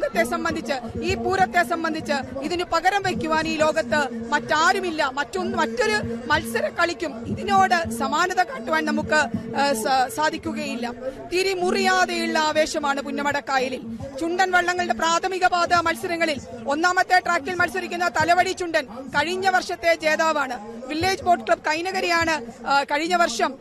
മത്സരത്തെ സംബന്ധിച്ച് ഈ പൂരത്തെ സംബന്ധിച്ച് ഇതിന് പകരം വയ്ക്കുവാൻ ഈ ലോകത്ത് മറ്റാരുമില്ല മറ്റൊന്ന് മറ്റൊരു മത്സര കളിക്കും ഇതിനോട് സമാനത കാട്ടുവാൻ നമുക്ക് ആ, സ- സാധിക്കുകയില്ല തിരിമുറിയാതെയുള്ള ആവേശമാണ് പുന്നമടക്കായലിൽ ചുണ്ടൻ വള്ളങ്ങളുടെ പ്രാഥമിക പാത മത്സരങ്ങളിൽ ഒന്നാമത്തെ ട്രാക്കിൽ മത്സരിക്കുന്ന തലവടി ചുണ്ടൻ കഴിഞ്ഞ വർഷത്തെ ജേതാവാണ് വില്ലേജ് ബോട്ട് ക്ലബ് കൈനകരിയാണ് ആ, കഴിഞ്ഞ വർഷം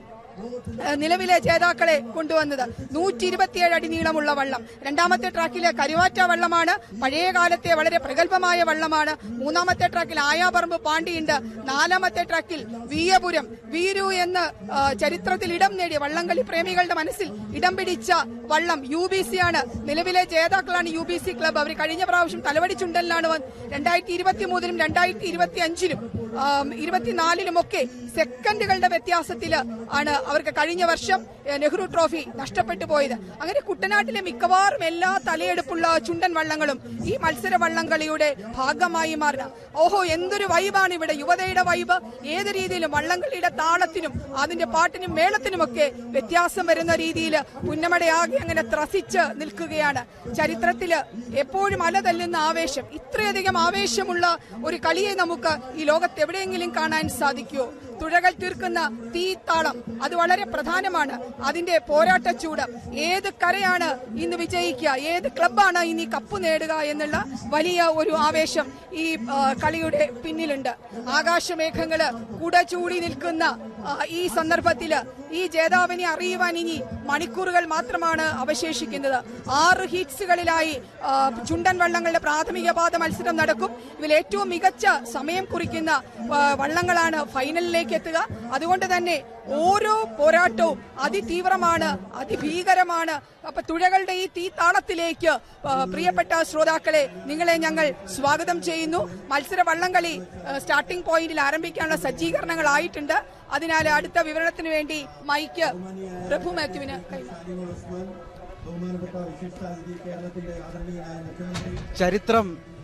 ആ, നിലവിലെ ജേതാക്കളെ കൊണ്ടുവന്നത് നൂറ്റി ഇരുപത്തിയേഴ് അടി നീളമുള്ള വള്ളം രണ്ടാമത്തെ ട്രാക്കിലെ കരുവാറ്റ വള്ളമാണ് പഴയ കാലത്തെ വളരെ പ്രഗത്ഭമായ വള്ളമാണ് മൂന്നാമത്തെ ട്രാക്കിൽ ആയാപറമ്പ് പാണ്ടിയുണ്ട് നാലാമത്തെ ട്രാക്കിൽ വീയപുരം വീരു എന്ന് ആ, ചരിത്രത്തിൽ ഇടം നേടിയ വള്ളംകളി പ്രേമികളുടെ മനസ്സിൽ ഇടം പിടിച്ച വള്ളം യു ബി സി ആണ് നിലവിലെ ജേതാക്കളാണ് യു ബി സി ക്ലബ് അവർ കഴിഞ്ഞ പ്രാവശ്യം തലവടി ചുണ്ടലിലാണ് വന്ന് രണ്ടായിരത്തി ഇരുപത്തി മൂന്നിലും രണ്ടായിരത്തി ഇരുപത്തി അഞ്ചിലും ഇരുപത്തിനാലിലും ഒക്കെ സെക്കൻഡുകളുടെ വ്യത്യാസത്തിൽ ആണ് അവർക്ക് കഴിഞ്ഞ വർഷം ഏ, നെഹ്റു ട്രോഫി നഷ്ടപ്പെട്ടു പോയത് അങ്ങനെ കുട്ടനാട്ടിലെ മിക്കവാറും എല്ലാ തലയെടുപ്പുള്ള ചുണ്ടൻ വള്ളങ്ങളും ഈ മത്സര വള്ളംകളിയുടെ ഭാഗമായി മാറുക ഓഹോ എന്തൊരു വൈബാണ് ഇവിടെ യുവതയുടെ വൈബ് ഏത് രീതിയിലും വള്ളംകളിയുടെ താളത്തിനും അതിന്റെ പാട്ടിനും മേളത്തിനുമൊക്കെ വ്യത്യാസം വരുന്ന രീതിയിൽ പുന്നമടയാകെ അങ്ങനെ ത്രസിച്ച് നിൽക്കുകയാണ് ചരിത്രത്തില് എപ്പോഴും അലതല്ലുന്ന ആവേശം ഇത്രയധികം ആവേശമുള്ള ഒരു കളിയെ നമുക്ക് ഈ ലോകത്ത് എവിടെയെങ്കിലും കാണാൻ സാധിക്കുമോ തുഴകൾ തീർക്കുന്ന തീത്താളം അത് വളരെ പ്രധാനമാണ് അതിന്റെ പോരാട്ട ചൂട് ഏത് കരയാണ് ഇന്ന് വിജയിക്കുക ഏത് ക്ലബാണ് ഇനി കപ്പ് നേടുക എന്നുള്ള വലിയ ഒരു ആവേശം ഈ ആ, കളിയുടെ പിന്നിലുണ്ട് ആകാശമേഘങ്ങള് കുട ചൂടി നിൽക്കുന്ന ആ, ഈ സന്ദർഭത്തില് ഈ ജേതാവിനെ അറിയുവാൻ ഇനി മണിക്കൂറുകൾ മാത്രമാണ് അവശേഷിക്കുന്നത് ആറ് ഹീറ്റ്സുകളിലായി ആ, ചുണ്ടൻ വള്ളങ്ങളുടെ പ്രാഥമിക പാത മത്സരം നടക്കും ഇതിൽ ഏറ്റവും മികച്ച സമയം കുറിക്കുന്ന ആ, വള്ളങ്ങളാണ് ഫൈനലിലേക്ക് എത്തുക അതുകൊണ്ട് തന്നെ ഓരോ പോരാട്ടവും അതിതീവ്രമാണ് അതിഭീകരമാണ് അപ്പൊ തുഴകളുടെ ഈ തീത്താളത്തിലേക്ക് ആ, പ്രിയപ്പെട്ട ശ്രോതാക്കളെ നിങ്ങളെ ഞങ്ങൾ സ്വാഗതം ചെയ്യുന്നു മത്സര വള്ളംകളി ആ, സ്റ്റാർട്ടിംഗ് പോയിന്റിൽ ആരംഭിക്കാനുള്ള സജ്ജീകരണങ്ങളായിട്ടുണ്ട് അതിനാൽ അടുത്ത വിവരണത്തിന് വേണ്ടി മൈക്ക് പ്രഭു മാത്യുവിന് കൈമാറും ബഹുമാനപ്പെട്ട വിശിഷ്ടാതിഥി കേരളത്തിന്റെ ആദരണീയനായ മുഖ്യമന്ത്രി ചരിത്രം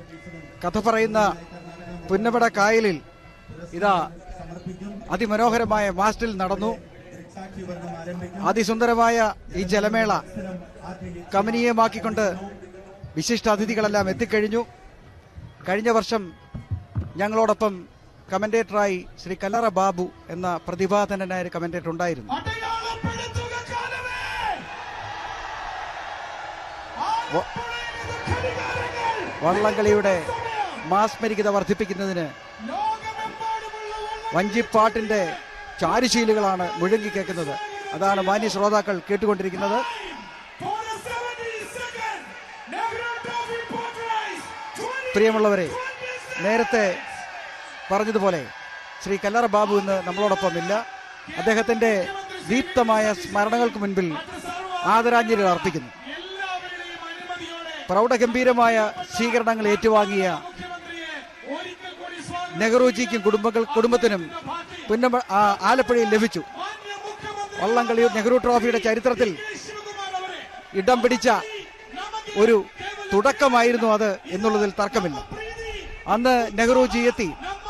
കഥ പറയുന്ന പുന്നമട കായലിൽ ഇതാ അതിമനോഹരമായ മാസ്റ്റിൽ നടന്നു സാക്ഷിവർഗം ആരംഭിക്കും അതിസുന്ദരമായ ഈ ജലമേള കമനീയമാക്കിക്കൊണ്ട് വിശിഷ്ട അതിഥികളെല്ലാം എത്തിക്കഴിഞ്ഞു കഴിഞ്ഞ വർഷം ഞങ്ങളോടൊപ്പം കമന്റേറ്ററായി ശ്രീ കല്ലറ ബാബു എന്ന പ്രതിഭാധനനായ ഒരു കമന്റേറ്റർ ഉണ്ടായിരുന്നു അടയാളപ്പെടുത്തുക കാലമേ വ- വള്ളംകളിയുടെ മാസ്മരികത വർദ്ധിപ്പിക്കുന്നതിന് ലോകമെമ്പാടുമുള്ള വഞ്ചിപ്പാട്ടിന്റെ ചാരുശീലുകളാണ് മുഴങ്ങി കേൾക്കുന്നത് അതാണ് മാന്യ ശ്രോതാക്കൾ കേട്ടുകൊണ്ടിരിക്കുന്നത് For the 70 second Nehru Trophy boat race 20 പ്രിയമുള്ളവരെ നേരത്തെ പറഞ്ഞതുപോലെ ശ്രീ കല്ലറ ബാബു ഇന്ന് നമ്മളോടൊപ്പം ഇല്ല അദ്ദേഹത്തിന്റെ ദീപ്തമായ സ്മരണകൾക്ക് മുൻപിൽ ആദരാഞ്ജലികൾ അർപ്പിക്കുന്നു എല്ലാവരുടെയും അനുമതിയോടെ പ്രൗഢഗംഭീരമായ സ്വീകരണങ്ങൾ ഏറ്റുവാങ്ങിയ മുഖ്യമന്ത്രിയെ ഒരിക്കൽ കൂടി സ്വാഗതം നെഹ്റുജിക്കും കുടുംബങ്ങൾ കുടുംബത്തിനും പുന്നമ ആ, ആലപ്പുഴയിൽ ലഭിച്ചു മാന്യ മുഖ്യമന്ത്രി വള്ളംകളി നെഹ്റു ട്രോഫിയുടെ ചരിത്രത്തിൽ ശിവകുമാർ അവരെ ഇടം പിടിച്ച ഒരു തുടക്കമായിരുന്നു അത് എന്നുള്ളതിൽ തർക്കമില്ല അന്ന് നെഹ്റുജി എത്തി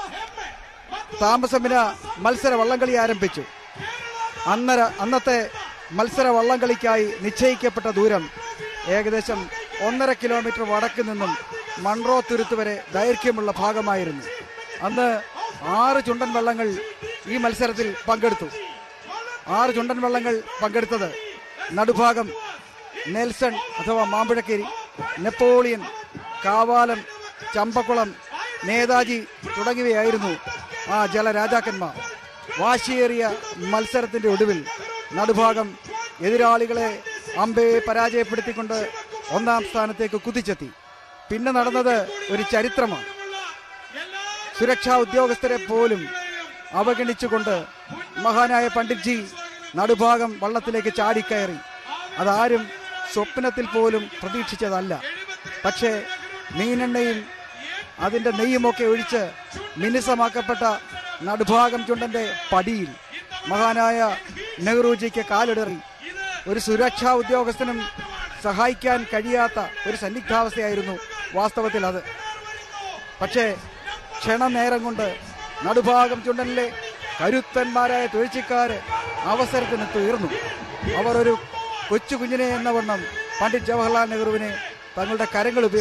താമസമിന മത്സര വള്ളംകളി ആരംഭിച്ചു അന്നര അന്നത്തെ മത്സര വള്ളംകളിക്കായി നിശ്ചയിക്കപ്പെട്ട ദൂരം ഏകദേശം ഒന്നര കിലോമീറ്റർ വടക്ക് നിന്നും മൺറോ തുരുത്ത് വരെ ദൈർഘ്യമുള്ള ഭാഗമായിരുന്നു അന്ന് ആറ് ചുണ്ടൻ വള്ളങ്ങൾ ഈ മത്സരത്തിൽ പങ്കെടുത്തു ആറ് ചുണ്ടൻ വള്ളങ്ങൾ പങ്കെടുത്തത് നടുഭാഗം നെൽസൺ അഥവാ മാമ്പഴക്കേരി നെപ്പോളിയൻ കാവാലം ചമ്പക്കുളം നേതാജി തുടങ്ങിയവയായിരുന്നു ആ ജലരാജാക്കന്മാർ വാശിയേറിയ മത്സരത്തിന്റെ ഒടുവിൽ നടുഭാഗം എതിരാളികളെ അമ്പയെ പരാജയപ്പെടുത്തിക്കൊണ്ട് ഒന്നാം സ്ഥാനത്തേക്ക് കുതിച്ചെത്തി പിന്നെ നടന്നത് ഒരു ചരിത്രമാണ് സുരക്ഷാ ഉദ്യോഗസ്ഥരെ പോലും അവഗണിച്ചുകൊണ്ട് മഹാനായ പണ്ഡിറ്റ്ജി നടുഭാഗം വള്ളത്തിലേക്ക് ചാടിക്കയറി അതാരും സ്വപ്നത്തിൽ പോലും പ്രതീക്ഷിച്ചതല്ല പക്ഷേ മീനെണ്ണയും അതിന്റെ നെയ്യുമൊക്കെ ഒഴിച്ച് മിനുസമാക്കപ്പെട്ട നടുഭാഗം ചുണ്ടന്റെ പടിയിൽ മഹാനായ നെഹ്റുജിക്ക് കാലിടറി ഒരു സുരക്ഷാ ഉദ്യോഗസ്ഥനും സഹായിക്കാൻ കഴിയാത്ത ഒരു സന്നിഗ്ധാവസ്ഥയായിരുന്നു വാസ്തവത്തിൽ അത് പക്ഷേ ക്ഷണനേരം കൊണ്ട് നടുഭാഗം ചുണ്ടനിലെ കരുത്തന്മാരായ തുഴച്ചിക്കാര് അവസരത്തിന് തീർന്നു അവർ ഒരു കൊച്ചു കുഞ്ഞിനെ എന്ന വണ്ണം പണ്ഡിറ്റ് ജവഹർലാൽ നെഹ്റുവിനെ തങ്ങളുടെ കരങ്ങൾ ഉപയോഗിച്ച്